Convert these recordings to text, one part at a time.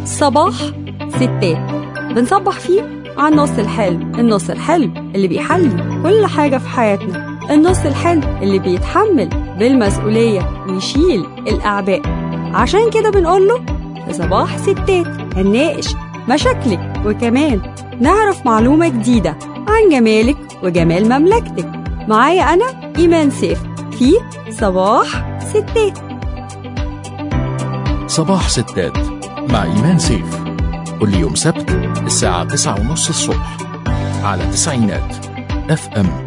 صباح ستات بنصبح فيه على النص الحلو النص الحلو اللي بيحلي كل حاجة في حياتنا النص الحلو اللي بيتحمل بالمسؤولية ويشيل الأعباء عشان كده بنقول له في صباح ستات هنناقش مشاكلك وكمان نعرف معلومة جديدة عن جمالك وجمال مملكتك معايا أنا إيمان سيف في صباح ستات صباح ستات مع إيمان سيف كل يوم سبت الساعة تسعة ونص الصبح على تسعينات اف ام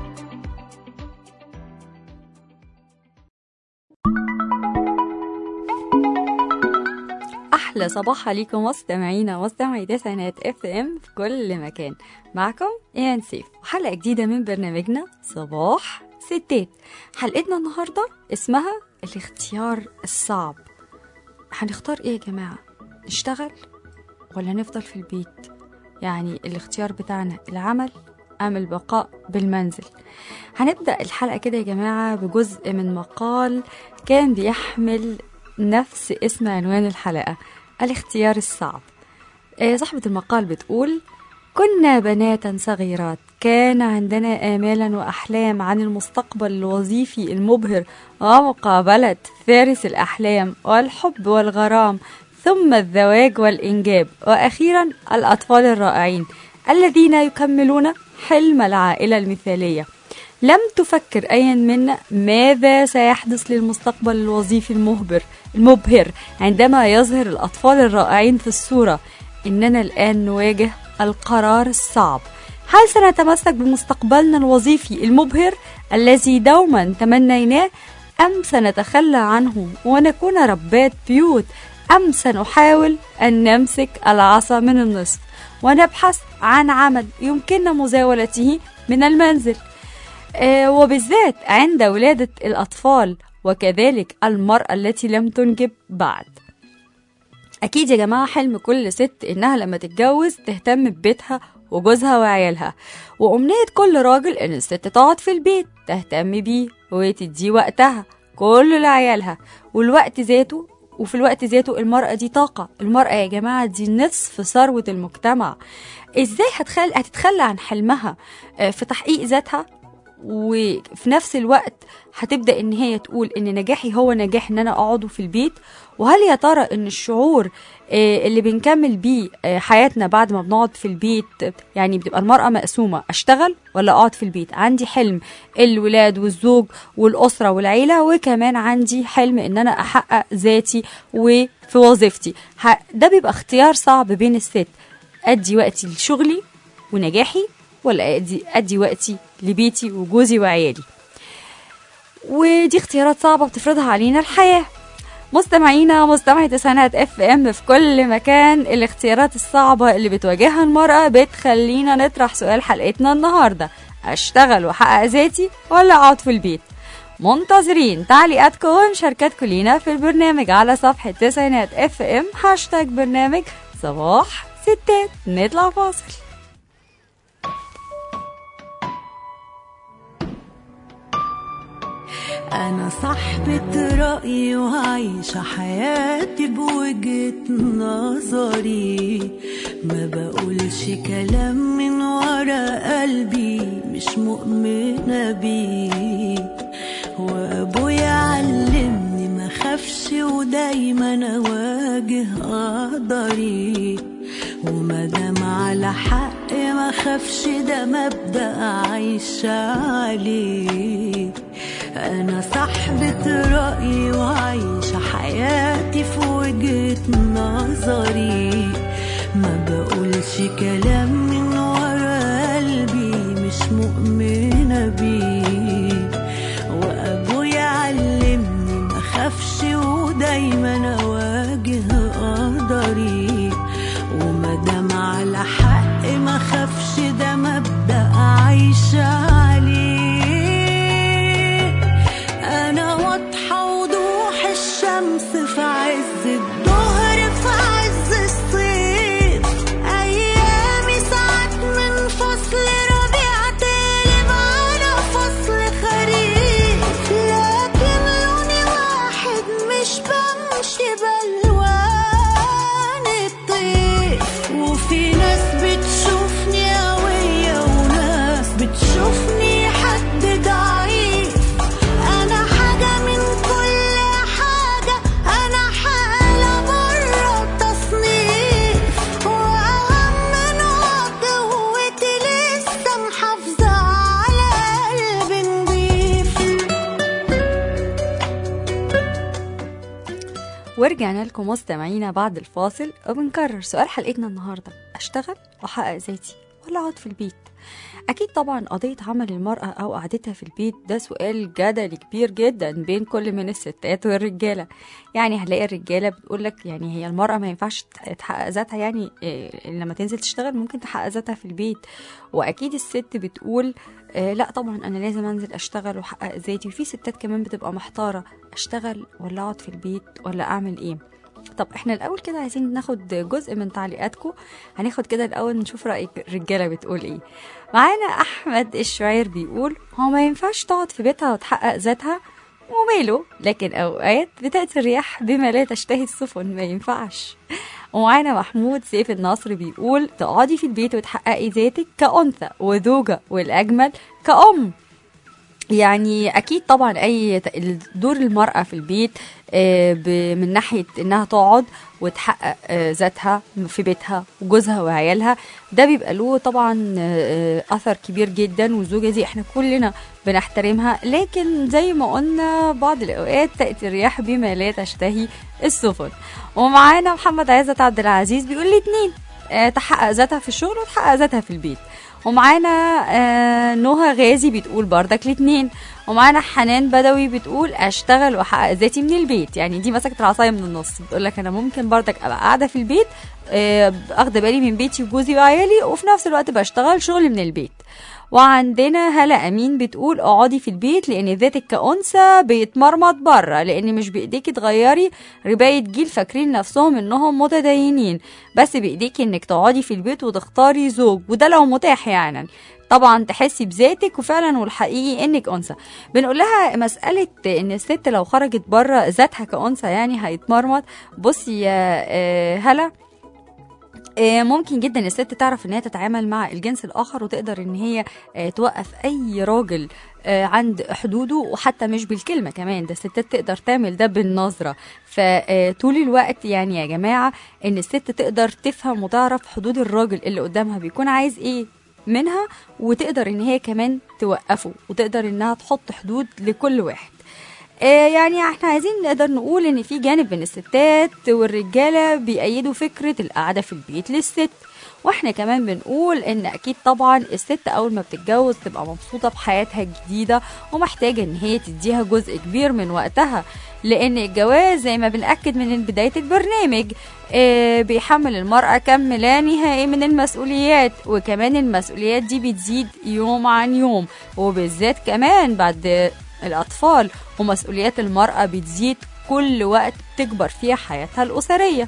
أحلى صباح عليكم مستمعينا مستمعي تسعينات اف ام في كل مكان معكم إيمان سيف وحلقة جديدة من برنامجنا صباح ستات حلقتنا النهاردة اسمها الاختيار الصعب هنختار ايه يا جماعة نشتغل ولا نفضل في البيت يعني الاختيار بتاعنا العمل أم البقاء بالمنزل هنبدأ الحلقة كده يا جماعة بجزء من مقال كان بيحمل نفس اسم عنوان الحلقة الاختيار الصعب آه، صاحبة المقال بتقول كنا بناتا صغيرات كان عندنا آمالا وأحلام عن المستقبل الوظيفي المبهر ومقابلة فارس الأحلام والحب والغرام ثم الزواج والإنجاب وأخيرا الأطفال الرائعين الذين يكملون حلم العائلة المثالية لم تفكر أيا منا ماذا سيحدث للمستقبل الوظيفي المهبر المبهر عندما يظهر الأطفال الرائعين في الصورة إننا الآن نواجه القرار الصعب هل سنتمسك بمستقبلنا الوظيفي المبهر الذي دوما تمنيناه أم سنتخلى عنه ونكون ربات بيوت أم سنحاول أن نمسك العصا من النصف ونبحث عن عمل يمكننا مزاولته من المنزل آه، وبالذات عند ولادة الأطفال وكذلك المرأة التي لم تنجب بعد أكيد يا جماعة حلم كل ست إنها لما تتجوز تهتم ببيتها وجوزها وعيالها وأمنية كل راجل إن الست تقعد في البيت تهتم بيه وتديه وقتها كله لعيالها والوقت ذاته وفي الوقت ذاته المرأة دي طاقة المرأة يا جماعة دي نصف ثروة المجتمع ازاي هتخل... هتتخلى عن حلمها آه، في تحقيق ذاتها وفي نفس الوقت هتبدا ان هي تقول ان نجاحي هو نجاح ان انا اقعد في البيت وهل يا ترى ان الشعور آه، اللي بنكمل بيه آه، حياتنا بعد ما بنقعد في البيت يعني بتبقى المرأة مقسومة اشتغل ولا اقعد في البيت عندي حلم الولاد والزوج والأسرة والعيلة وكمان عندي حلم ان انا احقق ذاتي وفي وظيفتي ه- ده بيبقى اختيار صعب بين الست ادي وقتي لشغلي ونجاحي ولا ادي ادي وقتي لبيتي وجوزي وعيالي ودي اختيارات صعبة بتفرضها علينا الحياة مستمعينا مستمعي تسعينات اف ام في كل مكان الاختيارات الصعبة اللي بتواجهها المرأة بتخلينا نطرح سؤال حلقتنا النهاردة اشتغل واحقق ذاتي ولا اقعد في البيت منتظرين تعليقاتكم ومشاركاتكم لينا في البرنامج على صفحة تسعينات اف ام هاشتاج برنامج صباح ستات نطلع فاصل أنا صاحبة رأي وعايشة حياتي بوجهة نظري ما بقولش كلام من ورا قلبي مش مؤمنة بيه وأبويا علمني ما خافش ودايما أواجه قدري ومادام على حق ما خافش ده مبدأ عايشة عليه أنا صاحبة رأيي وعايشة حياتي في وجهة نظري ما بقولش كلام من ورا قلبي مش مؤمنة بيه وأبويا علمني ما خافش ودايما أواجه قدري ومادام على حق ما خافش ده مبدأ عايشة عليه أنا واضحة وضوح الشمس في عز الظهر في عز الصيف أيامي ساعات من فصل ربيع تقلب على فصل خريف لكن لوني واحد مش بمشي بألوان ورجعنا لكم مستمعينا بعد الفاصل وبنكرر سؤال حلقتنا النهارده اشتغل واحقق ذاتي ولا اقعد في البيت اكيد طبعا قضيه عمل المراه او قعدتها في البيت ده سؤال جدلي كبير جدا بين كل من الستات والرجاله يعني هنلاقي الرجاله بتقول لك يعني هي المراه ما ينفعش تحقق ذاتها يعني إيه لما تنزل تشتغل ممكن تحقق ذاتها في البيت واكيد الست بتقول آه لا طبعا انا لازم انزل اشتغل واحقق ذاتي وفي ستات كمان بتبقى محتاره اشتغل ولا اقعد في البيت ولا اعمل ايه طب احنا الاول كده عايزين ناخد جزء من تعليقاتكم هناخد كده الاول نشوف راي الرجاله بتقول ايه معانا احمد الشعير بيقول هو ما ينفعش تقعد في بيتها وتحقق ذاتها وماله لكن اوقات بتاتي الرياح بما لا تشتهي السفن ما ينفعش ومعانا محمود سيف النصر بيقول تقعدي في البيت وتحققي ذاتك كأنثى وزوجة والأجمل كأم يعني اكيد طبعا اي دور المراه في البيت من ناحيه انها تقعد وتحقق ذاتها في بيتها وجوزها وعيالها ده بيبقى له طبعا اثر كبير جدا والزوجه دي احنا كلنا بنحترمها لكن زي ما قلنا بعض الاوقات تاتي الرياح بما لا تشتهي السفن ومعانا محمد عزت عبد العزيز بيقول لي اتنين تحقق ذاتها في الشغل وتحقق ذاتها في البيت ومعانا آه نهى غازي بتقول بردك الاتنين ومعانا حنان بدوي بتقول اشتغل واحقق ذاتي من البيت يعني دي مسكت العصايه من النص بتقول لك انا ممكن بردك ابقى قاعده في البيت آه اخده بالي من بيتي وجوزي وعيالي وفي نفس الوقت بشتغل شغل من البيت وعندنا هلا امين بتقول اقعدي في البيت لان ذاتك كانثى بيتمرمط بره لان مش بايديكي تغيري ربايه جيل فاكرين نفسهم انهم متدينين بس بايديكي انك تقعدي في البيت وتختاري زوج وده لو متاح يعني طبعا تحسي بذاتك وفعلا والحقيقي انك انثى بنقول لها مساله ان الست لو خرجت بره ذاتها كانثى يعني هيتمرمط بصي يا هلا ممكن جدا الست تعرف ان هي تتعامل مع الجنس الاخر وتقدر ان هي توقف اي راجل عند حدوده وحتى مش بالكلمه كمان ده الستات تقدر تعمل ده بالنظره فطول الوقت يعني يا جماعه ان الست تقدر تفهم وتعرف حدود الراجل اللي قدامها بيكون عايز ايه منها وتقدر ان هي كمان توقفه وتقدر انها تحط حدود لكل واحد يعني احنا عايزين نقدر نقول ان في جانب من الستات والرجاله بيأيدوا فكره القعده في البيت للست واحنا كمان بنقول ان اكيد طبعا الست اول ما بتتجوز تبقى مبسوطه بحياتها الجديده ومحتاجه ان هي تديها جزء كبير من وقتها لان الجواز زي ما بنأكد من بدايه البرنامج آه بيحمل المرأة كم لا نهائي من المسؤوليات وكمان المسؤوليات دي بتزيد يوم عن يوم وبالذات كمان بعد الأطفال ومسؤوليات المرأة بتزيد كل وقت تكبر فيها حياتها الأسرية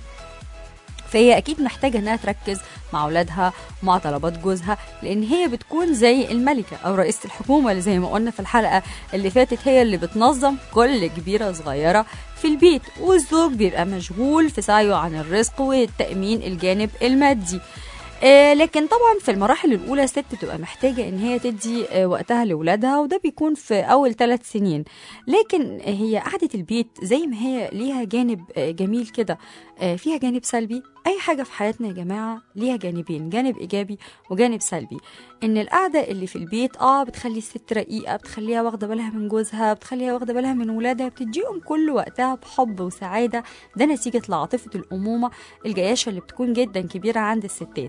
فهي أكيد محتاجة إنها تركز مع أولادها مع طلبات جوزها لأن هي بتكون زي الملكة أو رئيسة الحكومة اللي زي ما قلنا في الحلقة اللي فاتت هي اللي بتنظم كل كبيرة صغيرة في البيت والزوج بيبقى مشغول في سعيه عن الرزق والتأمين الجانب المادي آه لكن طبعا في المراحل الاولى الست بتبقى محتاجه ان هي تدي آه وقتها لاولادها وده بيكون في اول ثلاث سنين لكن هي قعده البيت زي ما هي ليها جانب آه جميل كده فيها جانب سلبي اي حاجه في حياتنا يا جماعه ليها جانبين جانب ايجابي وجانب سلبي ان القعده اللي في البيت اه بتخلي الست رقيقه بتخليها واخده بالها من جوزها بتخليها واخده بالها من ولادها بتديهم كل وقتها بحب وسعاده ده نتيجه لعاطفه الامومه الجياشه اللي بتكون جدا كبيره عند الستات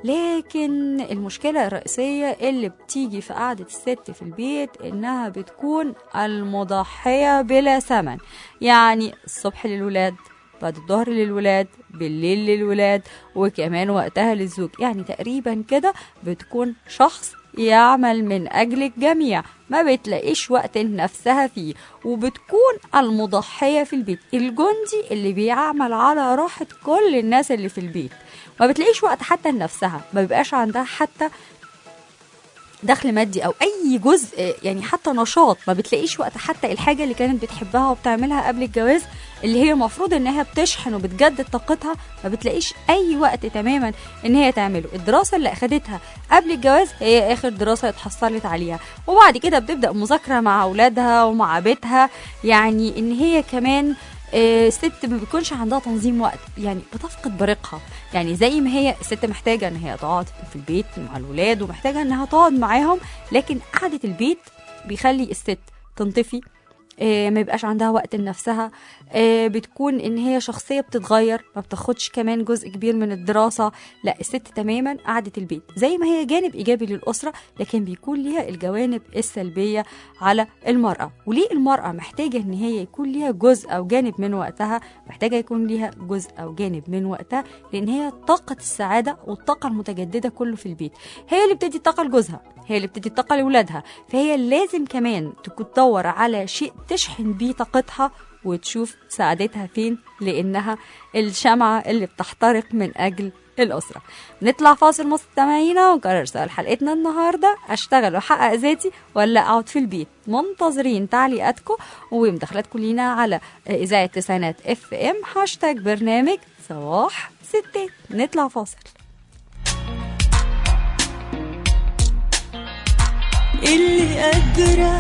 لكن المشكله الرئيسيه اللي بتيجي في قعده الست في البيت انها بتكون المضحيه بلا ثمن يعني الصبح للولاد بعد الظهر للولاد بالليل للولاد وكمان وقتها للزوج يعني تقريبا كده بتكون شخص يعمل من أجل الجميع ما بتلاقيش وقت لنفسها فيه وبتكون المضحية في البيت الجندي اللي بيعمل على راحة كل الناس اللي في البيت ما بتلاقيش وقت حتى لنفسها ما بيبقاش عندها حتى دخل مادي او اي جزء يعني حتى نشاط ما بتلاقيش وقت حتى الحاجه اللي كانت بتحبها وبتعملها قبل الجواز اللي هي المفروض انها بتشحن وبتجدد طاقتها ما بتلاقيش اي وقت تماما ان هي تعمله الدراسه اللي اخدتها قبل الجواز هي اخر دراسه اتحصلت عليها وبعد كده بتبدا مذاكره مع اولادها ومع بيتها يعني ان هي كمان الست ما بيكونش عندها تنظيم وقت يعني بتفقد بريقها يعني زي ما هي الست محتاجه ان هي تقعد في البيت مع الولاد ومحتاجه انها تقعد معاهم لكن قعده البيت بيخلي الست تنطفي آه، ما يبقاش عندها وقت لنفسها آه، بتكون ان هي شخصيه بتتغير ما بتاخدش كمان جزء كبير من الدراسه لا الست تماما قعدة البيت زي ما هي جانب ايجابي للاسره لكن بيكون ليها الجوانب السلبيه على المراه وليه المراه محتاجه ان هي يكون ليها جزء او جانب من وقتها محتاجه يكون ليها جزء او جانب من وقتها لان هي طاقه السعاده والطاقه المتجدده كله في البيت هي اللي بتدي طاقه لجوزها هي اللي بتدي طاقه لاولادها فهي لازم كمان تكون تدور على شيء تشحن بيه طاقتها وتشوف سعادتها فين لانها الشمعه اللي بتحترق من اجل الأسرة نطلع فاصل مستمعينا ونكرر سؤال حلقتنا النهاردة أشتغل وأحقق ذاتي ولا أقعد في البيت منتظرين تعليقاتكم ومداخلاتكم لينا على إذاعة تسعينات اف ام هاشتاج برنامج صباح ستات نطلع فاصل اللي قادرة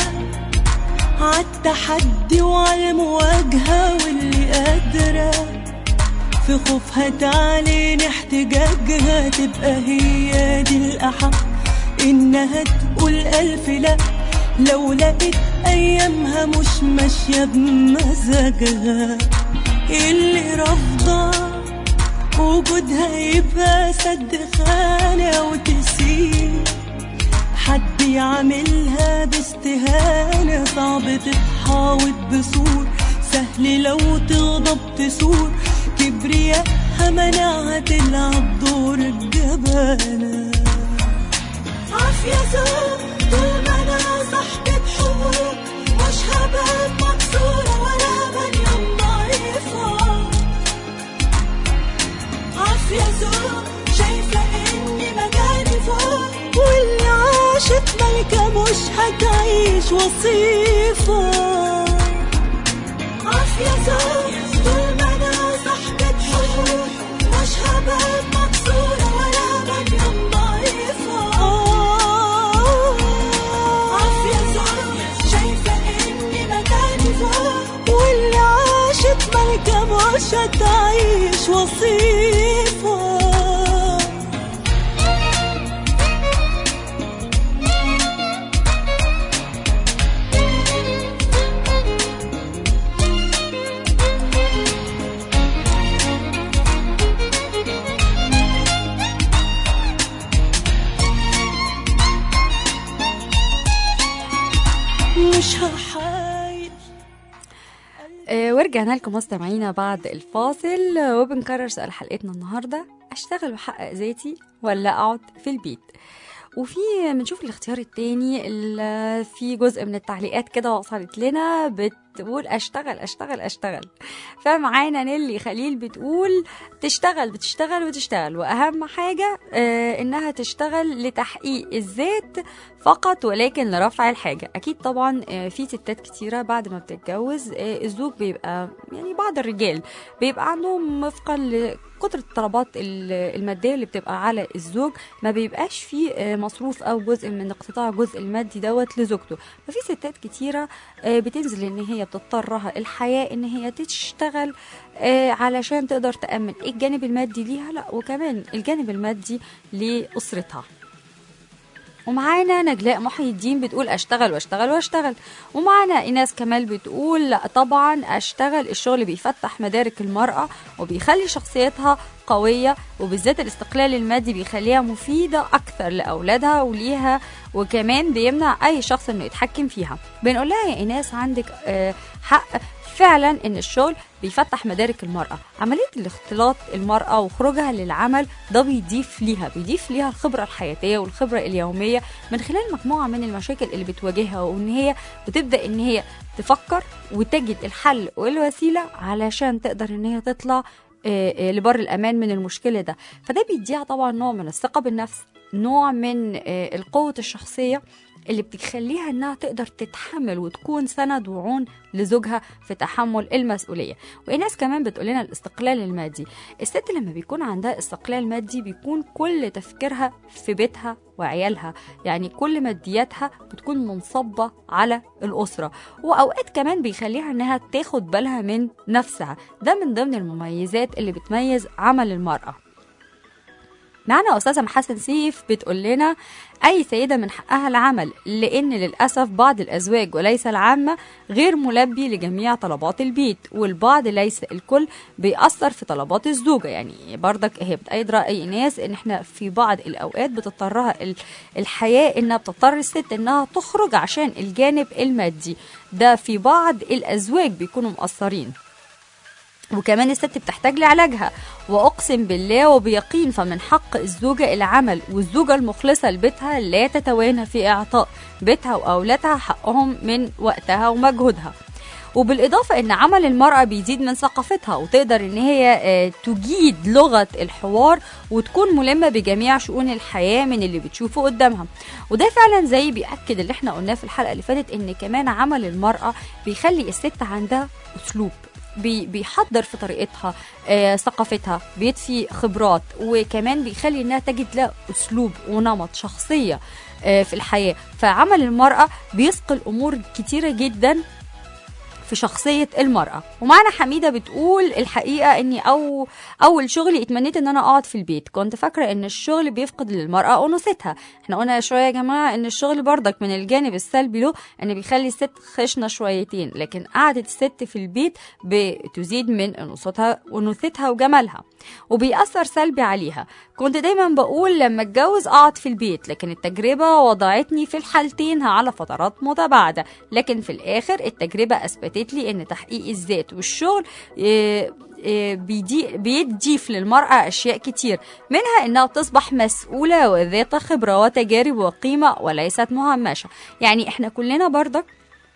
عالتحدي وعلى المواجهة واللي قادرة في خوفها تعلن احتجاجها تبقى هي دي الأحق إنها تقول ألف لأ لو لقيت أيامها مش ماشية بمزاجها اللي رافضة وجودها يبقى سد خانة وتسيب حد يعملها باستهانة صعب تتحاوط بسور سهل لو تغضب تسور كبرياءها منعها تلعب دور الجبانة عافية زوج طول ما أنا صاحبة حقوق مش هبقى مكسورة ولا هبقى ضعيفة عافية زوج شايفة إني مكاني فوق واللي عاشت ملكة مش هتعيش وصيفة عافية زوج طول ما أنا صاحبة حقوق مش هبقى مكسورة ولا هبقى ضعيفة عافية زوج شايفة إني مكاني فوق واللي عاشت ملكة مش هتعيش وصيفة مش هحايل آه، ورجعنا لكم مستمعينا بعد الفاصل آه، وبنكرر سؤال حلقتنا النهارده اشتغل واحقق ذاتي ولا اقعد في البيت وفي بنشوف الاختيار التاني اللي في جزء من التعليقات كده وصلت لنا بتقول اشتغل اشتغل اشتغل فمعانا نيلي خليل بتقول تشتغل بتشتغل وتشتغل واهم حاجه آه انها تشتغل لتحقيق الذات فقط ولكن لرفع الحاجه اكيد طبعا آه في ستات كتيره بعد ما بتتجوز آه الزوج بيبقى يعني بعض الرجال بيبقى عندهم وفقا لكتر الطلبات ال- الماديه اللي بتبقى على الزوج ما بيبقاش فيه آه، مصروف او جزء من اقتطاع الجزء المادي دوت لزوجته ففي ستات كتيره آه، بتنزل ان هي بتضطرها الحياه ان هي تشتغل آه، علشان تقدر تامن الجانب المادي ليها لا وكمان الجانب المادي لاسرتها ومعانا نجلاء محي الدين بتقول اشتغل واشتغل واشتغل ومعانا ايناس كمال بتقول لا طبعا اشتغل الشغل بيفتح مدارك المرأة وبيخلي شخصيتها قوية وبالذات الاستقلال المادي بيخليها مفيدة أكثر لأولادها وليها وكمان بيمنع أي شخص إنه يتحكم فيها بنقول لها يا إيناس عندك آه، حق فعلا ان الشغل بيفتح مدارك المرأة عملية الاختلاط المرأة وخروجها للعمل ده بيضيف ليها بيضيف ليها الخبرة الحياتية والخبرة اليومية من خلال مجموعة من المشاكل اللي بتواجهها وان هي بتبدأ ان هي تفكر وتجد الحل والوسيلة علشان تقدر ان هي تطلع آه، آه، لبر الأمان من المشكلة ده فده بيديها طبعا نوع من الثقة بالنفس نوع من آه، القوة الشخصية اللي بتخليها انها تقدر تتحمل وتكون سند وعون لزوجها في تحمل المسؤوليه وايناس كمان بتقول لنا الاستقلال المادي الست لما بيكون عندها استقلال مادي بيكون كل تفكيرها في بيتها وعيالها يعني كل مادياتها بتكون منصبة على الأسرة وأوقات كمان بيخليها إنها تاخد بالها من نفسها ده من ضمن المميزات اللي بتميز عمل المرأة معنا أستاذة محسن سيف بتقول لنا أي سيدة من حقها العمل لأن للأسف بعض الأزواج وليس العامة غير ملبي لجميع طلبات البيت والبعض ليس الكل بيأثر في طلبات الزوجة يعني برضك هي بتأيد رأي ناس إن إحنا في بعض الأوقات بتضطرها ال- الحياة إنها بتضطر الست إنها تخرج عشان الجانب المادي ده في بعض الأزواج بيكونوا مقصرين وكمان الست بتحتاج لعلاجها واقسم بالله وبيقين فمن حق الزوجه العمل والزوجه المخلصه لبيتها لا تتوانى في اعطاء بيتها واولادها حقهم من وقتها ومجهودها وبالاضافه ان عمل المراه بيزيد من ثقافتها وتقدر ان هي آه، تجيد لغه الحوار وتكون ملمه بجميع شؤون الحياه من اللي بتشوفه قدامها وده فعلا زي بياكد اللي احنا قلناه في الحلقه اللي فاتت ان كمان عمل المراه بيخلي الست عندها اسلوب بي- بيحضر في طريقتها آه، ثقافتها بيضفي خبرات وكمان بيخلي انها تجد لها اسلوب ونمط شخصيه آه، في الحياه فعمل المراه بيثقل امور كتيره جدا في شخصية المرأة ومعنا حميدة بتقول الحقيقة اني أو أول شغلي اتمنيت ان انا اقعد في البيت كنت فاكرة ان الشغل بيفقد للمرأة أنوثتها احنا قلنا شوية يا جماعة ان الشغل برضك من الجانب السلبي له ان بيخلي الست خشنة شويتين لكن قعدة الست في البيت بتزيد من أنوثتها أنوثتها وجمالها وبيأثر سلبي عليها كنت دايما بقول لما اتجوز اقعد في البيت لكن التجربة وضعتني في الحالتين على فترات متباعدة لكن في الاخر التجربة اثبتت لي ان تحقيق الذات والشغل إيه، إيه، بيدي بيضيف للمرأة أشياء كتير منها إنها تصبح مسؤولة وذات خبرة وتجارب وقيمة وليست مهمشة يعني إحنا كلنا برضك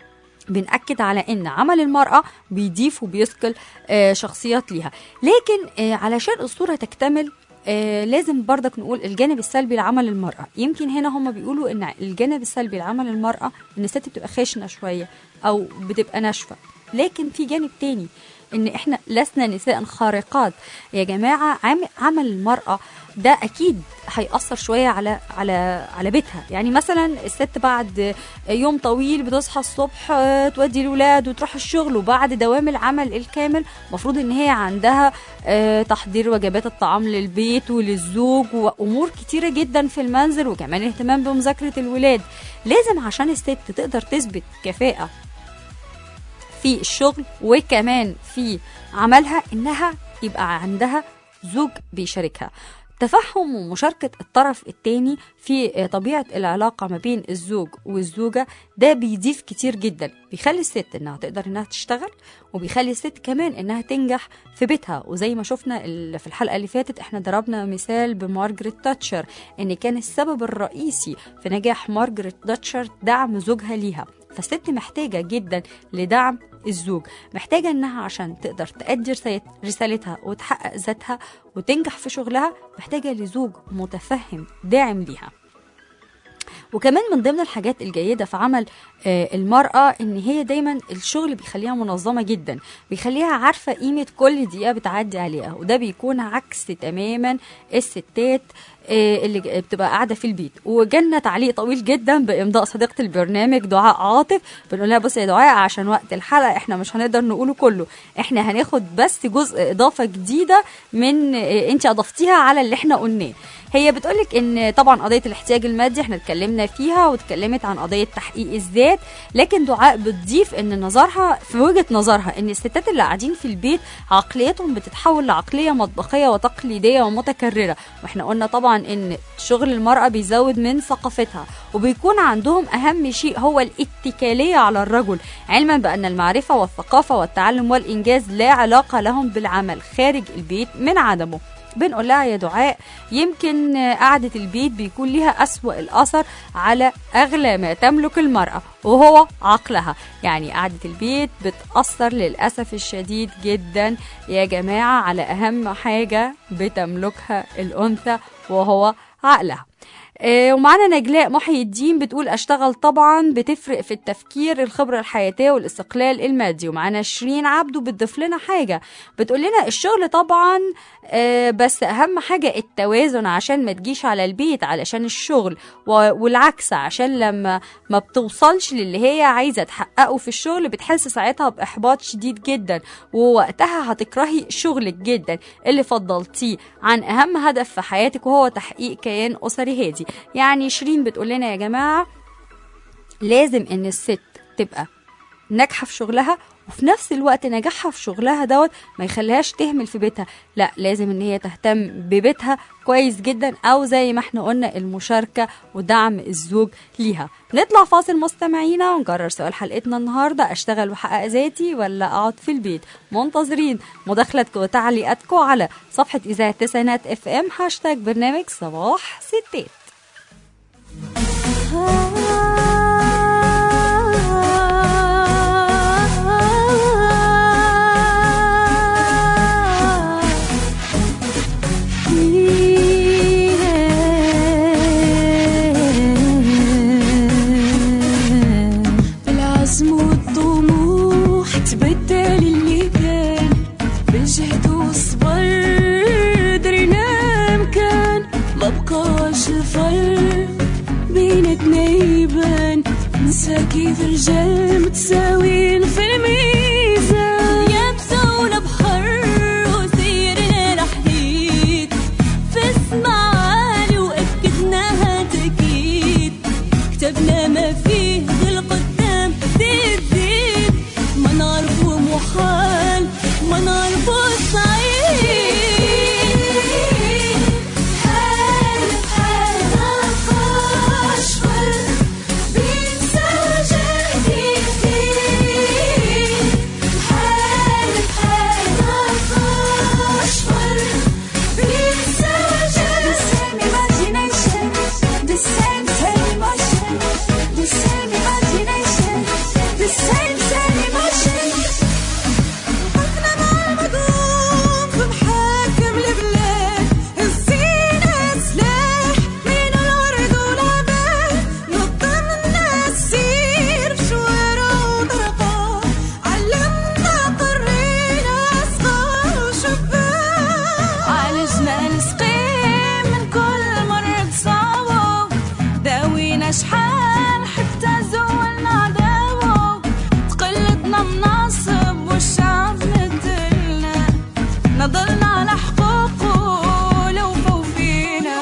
بنأكد على ان عمل المرأة بيضيف وبيثقل آه، شخصيات ليها لكن آه، علشان الصورة تكتمل آه لازم برضك نقول الجانب السلبي لعمل المرأة يمكن هنا هم بيقولوا ان الجانب السلبي لعمل المرأة ان الست بتبقى خشنة شوية او بتبقى ناشفة لكن في جانب تاني ان احنا لسنا نساء خارقات يا جماعة عم- عمل المرأة ده اكيد هيأثر شوية على على على بيتها يعني مثلا الست بعد يوم طويل بتصحى الصبح آه، تودي الولاد وتروح الشغل وبعد دوام العمل الكامل المفروض ان هي عندها آه، تحضير وجبات الطعام للبيت وللزوج وامور كتيره جدا في المنزل وكمان اهتمام بمذاكره الولاد لازم عشان الست تقدر تثبت كفاءه في الشغل وكمان في عملها انها يبقى عندها زوج بيشاركها تفهم ومشاركة الطرف التاني في طبيعة العلاقة ما بين الزوج والزوجة ده بيضيف كتير جدا بيخلي الست انها تقدر انها تشتغل وبيخلي الست كمان انها تنجح في بيتها وزي ما شفنا ال- في الحلقة اللي فاتت احنا ضربنا مثال بمارجريت تاتشر ان كان السبب الرئيسي في نجاح مارجريت تاتشر دعم زوجها ليها فالست محتاجة جدا لدعم الزوج محتاجة انها عشان تقدر تأدي رسالت- رسالتها وتحقق ذاتها وتنجح في شغلها محتاجة لزوج متفهم داعم ليها وكمان من ضمن الحاجات الجيدة في عمل آه، المرأة إن هي دايما الشغل بيخليها منظمة جدا بيخليها عارفة قيمة كل دقيقة بتعدي عليها وده بيكون عكس تماما الستات آه، اللي ج- بتبقى قاعدة في البيت وجالنا تعليق طويل جدا بإمضاء صديقة البرنامج دعاء عاطف بنقول لها بصي يا دعاء عشان وقت الحلقة احنا مش هنقدر نقوله كله احنا هناخد بس جزء إضافة جديدة من آه، انت أضفتيها على اللي احنا قلناه هي بتقولك ان طبعا قضيه الاحتياج المادي احنا اتكلمنا فيها واتكلمت عن قضيه تحقيق الذات لكن دعاء بتضيف ان نظرها في وجهه نظرها ان الستات اللي قاعدين في البيت عقليتهم بتتحول لعقليه مطبخيه وتقليديه ومتكرره واحنا قلنا طبعا ان شغل المراه بيزود من ثقافتها وبيكون عندهم اهم شيء هو الاتكاليه على الرجل علما بان المعرفه والثقافه والتعلم والانجاز لا علاقه لهم بالعمل خارج البيت من عدمه بنقول لها يا دعاء يمكن قعدة البيت بيكون ليها أسوأ الأثر على أغلى ما تملك المرأة وهو عقلها يعني قعدة البيت بتأثر للأسف الشديد جدا يا جماعة على أهم حاجة بتملكها الأنثى وهو عقلها آه، ومعانا نجلاء محي الدين بتقول اشتغل طبعا بتفرق في التفكير الخبره الحياتيه والاستقلال المادي ومعانا شيرين عبده بتضيف لنا حاجه بتقول لنا الشغل طبعا آه، بس اهم حاجه التوازن عشان ما تجيش على البيت علشان الشغل و- والعكس عشان لما ما بتوصلش للي هي عايزه تحققه في الشغل بتحس ساعتها باحباط شديد جدا ووقتها هتكرهي شغلك جدا اللي فضلتيه عن اهم هدف في حياتك وهو تحقيق كيان اسري هادي يعني شيرين بتقول لنا يا جماعه لازم ان الست تبقى ناجحه في شغلها وفي نفس الوقت نجاحها في شغلها دوت ما يخليهاش تهمل في بيتها لا لازم ان هي تهتم ببيتها كويس جدا او زي ما احنا قلنا المشاركه ودعم الزوج ليها نطلع فاصل مستمعينا ونكرر سؤال حلقتنا النهارده اشتغل واحقق ذاتي ولا اقعد في البيت منتظرين مداخلتكم وتعليقاتكم على صفحه اذاعه تسعينات اف ام هاشتاج برنامج صباح ستات بالعزم والطموح تبدل اللي كان بالجهد والصبر درنا مكان ما بقاش الفرق بيناتنا يبان ننسى كيف رجال متساويين في الميزان يبسونا بحر وسيرنا حديد في السما عالي واكدناها تأكيد كتبنا ما فيه للقدام زيد زيد ما نعرفه محال ما نعرفه صعيد حال حال أشغل بينسى جهدي حال حال أشغل بينسى جهدي imagination the same same emotion the same imagination the same same emotion وقفنا مع المقوم في محاكم البلاد الزينة سلاح من الورد والعباد نظم الناس سير بشوارع وطرقات علمنا قرينا صغار وشباب عالجنا نسقيم من كل مرض صعبه داوينا شحال حتى زولنا عداوه تقلدنا مناصب والشعب مثلنا نضلنا على حقوقه لو فوفينا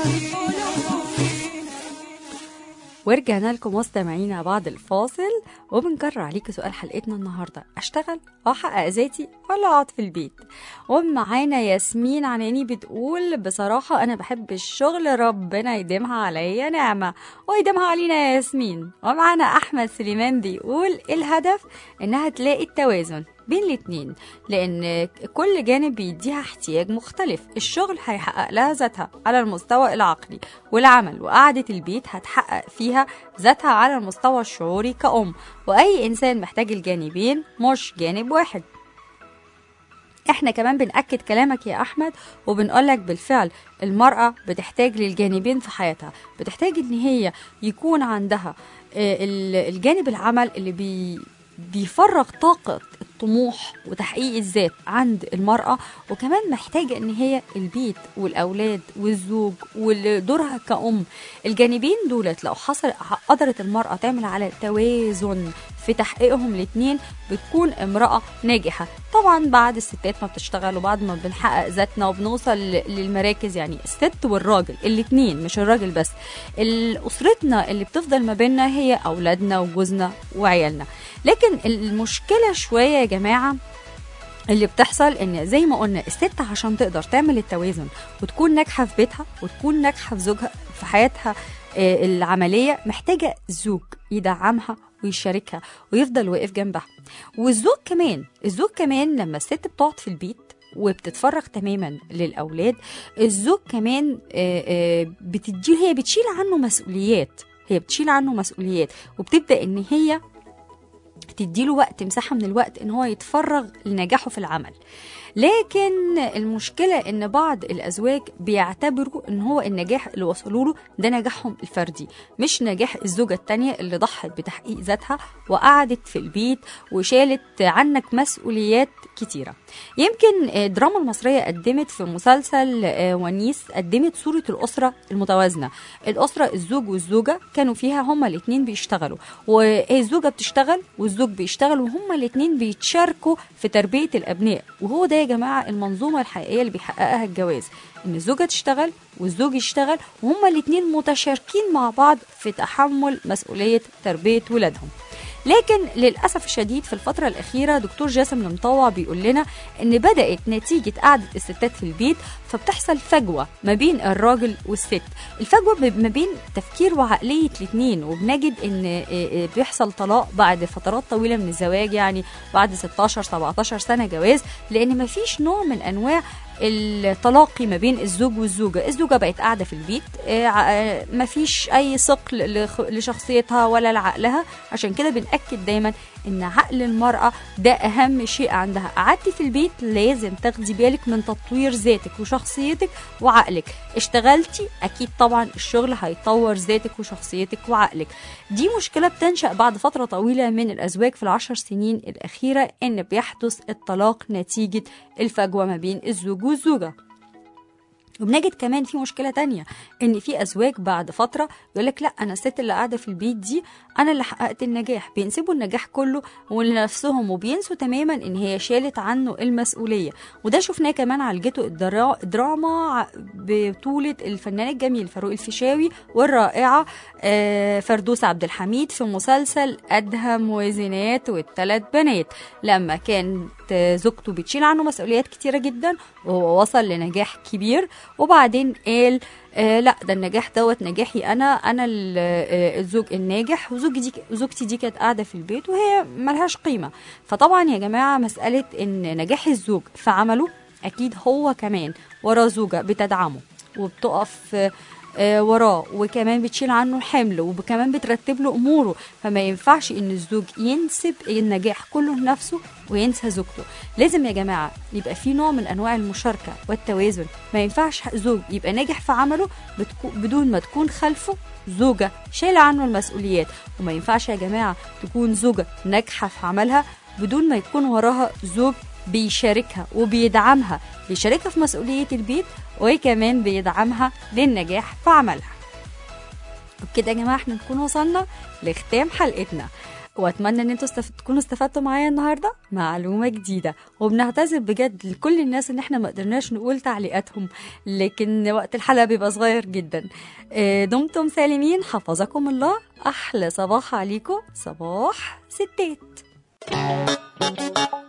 ورجعنا لكم مستمعينا بعد الفاصل وبنكرر عليكم سؤال حلقتنا النهارده اشتغل واحقق ذاتي ولا اقعد في البيت ومعانا ياسمين عناني بتقول بصراحه انا بحب الشغل ربنا يديمها عليا نعمه ويديمها علينا يا ياسمين ومعانا احمد سليمان بيقول الهدف انها تلاقي التوازن بين الاتنين لان كل جانب بيديها احتياج مختلف الشغل هيحقق لها ذاتها على المستوى العقلي والعمل وقعدة البيت هتحقق فيها ذاتها على المستوى الشعوري كأم وأي إنسان محتاج الجانبين مش جانب واحد احنا كمان بنأكد كلامك يا أحمد وبنقولك بالفعل المرأة بتحتاج للجانبين في حياتها بتحتاج ان هي يكون عندها آه، ال- الجانب العمل اللي بي بيفرغ طاقة الطموح وتحقيق الذات عند المرأة وكمان محتاجة ان هي البيت والأولاد والزوج ودورها كأم الجانبين دولت لو حصل قدرت المرأة تعمل على توازن في تحقيقهم الاتنين بتكون امرأة ناجحة طبعا بعد الستات ما بتشتغل وبعد ما بنحقق ذاتنا وبنوصل ل- للمراكز يعني الست والراجل الاتنين مش الراجل بس ال- أسرتنا اللي بتفضل ما بيننا هي أولادنا وجوزنا وعيالنا لكن المشكلة شوية يا جماعة اللي بتحصل ان زي ما قلنا الست عشان تقدر تعمل التوازن وتكون ناجحه في بيتها وتكون ناجحه في زوجها في حياتها آه، العمليه محتاجه زوج يدعمها ويشاركها ويفضل واقف جنبها والزوج كمان الزوج كمان لما الست بتقعد في البيت وبتتفرغ تماما للاولاد الزوج كمان آه، آه، بتدي هي بتشيل عنه مسؤوليات هي بتشيل عنه مسؤوليات وبتبدا ان هي تديله وقت مساحة من الوقت ان هو يتفرغ لنجاحه في العمل لكن المشكلة ان بعض الازواج بيعتبروا ان هو النجاح اللي وصلوا له ده نجاحهم الفردي مش نجاح الزوجة التانية اللي ضحت بتحقيق ذاتها وقعدت في البيت وشالت عنك مسؤوليات كتيرة يمكن الدراما المصرية قدمت في مسلسل آه، ونيس قدمت صورة الأسرة المتوازنة الأسرة الزوج والزوجة كانوا فيها هما الاتنين بيشتغلوا والزوجة بتشتغل والزوج بيشتغل وهما الاتنين بيتشاركوا في تربية الأبناء وهو ده يا جماعة المنظومة الحقيقية اللي بيحققها الجواز إن الزوجة تشتغل والزوج يشتغل وهما الاتنين متشاركين مع بعض في تحمل مسؤولية تربية ولادهم لكن للأسف الشديد في الفترة الأخيرة دكتور جاسم المطوع بيقول لنا إن بدأت نتيجة قعدة الستات في البيت فبتحصل فجوة ما بين الراجل والست الفجوة ب- ما بين تفكير وعقلية الاتنين وبنجد إن آه، آه، بيحصل طلاق بعد فترات طويلة من الزواج يعني بعد 16 17 سنة جواز لأن مفيش نوع من أنواع التلاقي ما بين الزوج والزوجة الزوجة بقت قاعدة في البيت آه، ع- آه، مفيش أي ثقل لخ- لشخصيتها ولا لعقلها عشان كده بنأكد دايما إن عقل المرأة ده أهم شيء عندها قعدتي في البيت لازم تاخدي بالك من تطوير ذاتك وشخصيتك وعقلك اشتغلتي أكيد طبعا الشغل هيطور ذاتك وشخصيتك وعقلك دي مشكلة بتنشأ بعد فترة طويلة من الأزواج في العشر سنين الأخيرة إن بيحدث الطلاق نتيجة الفجوة ما بين الزوج والزوجة وبنجد كمان في مشكله تانية ان في ازواج بعد فتره يقول لك لا انا الست اللي قاعده في البيت دي انا اللي حققت النجاح بينسبوا النجاح كله لنفسهم وبينسوا تماما ان هي شالت عنه المسؤوليه وده شفناه كمان عالجته الدرا- الدراما ع- بطوله الفنان الجميل فاروق الفيشاوي والرائعه آه، فردوس عبد الحميد في مسلسل ادهم وزنات والثلاث بنات لما كانت زوجته بتشيل عنه مسؤوليات كتيره جدا وهو وصل لنجاح كبير وبعدين قال آه لا ده النجاح دوت نجاحي انا انا ال- آه، الزوج الناجح وزوجتي دي زوجتي دي كانت قاعده في البيت وهي ملهاش قيمه فطبعا يا جماعه مساله ان نجاح الزوج في عمله اكيد هو كمان وراه زوجه بتدعمه وبتقف آه، آه، وراه وكمان بتشيل عنه الحمل وكمان بترتب له اموره فما ينفعش ان الزوج ينسب النجاح كله لنفسه وينسى زوجته لازم يا جماعه يبقى في نوع من انواع المشاركه والتوازن ما ينفعش زوج يبقى ناجح في عمله بتكو بدون ما تكون خلفه زوجه شايله عنه المسؤوليات وما ينفعش يا جماعه تكون زوجه ناجحه في عملها بدون ما يكون وراها زوج بيشاركها وبيدعمها بيشاركها في مسؤوليه البيت وكمان بيدعمها للنجاح في عملها وبكده يا جماعه احنا نكون وصلنا لختام حلقتنا واتمنى ان انتوا استف... تكونوا استفدتوا معايا النهارده معلومه جديده وبنعتذر بجد لكل الناس ان احنا ما قدرناش نقول تعليقاتهم لكن وقت الحلقه بيبقى صغير جدا آه، دمتم سالمين حفظكم الله احلى صباح عليكم صباح ستات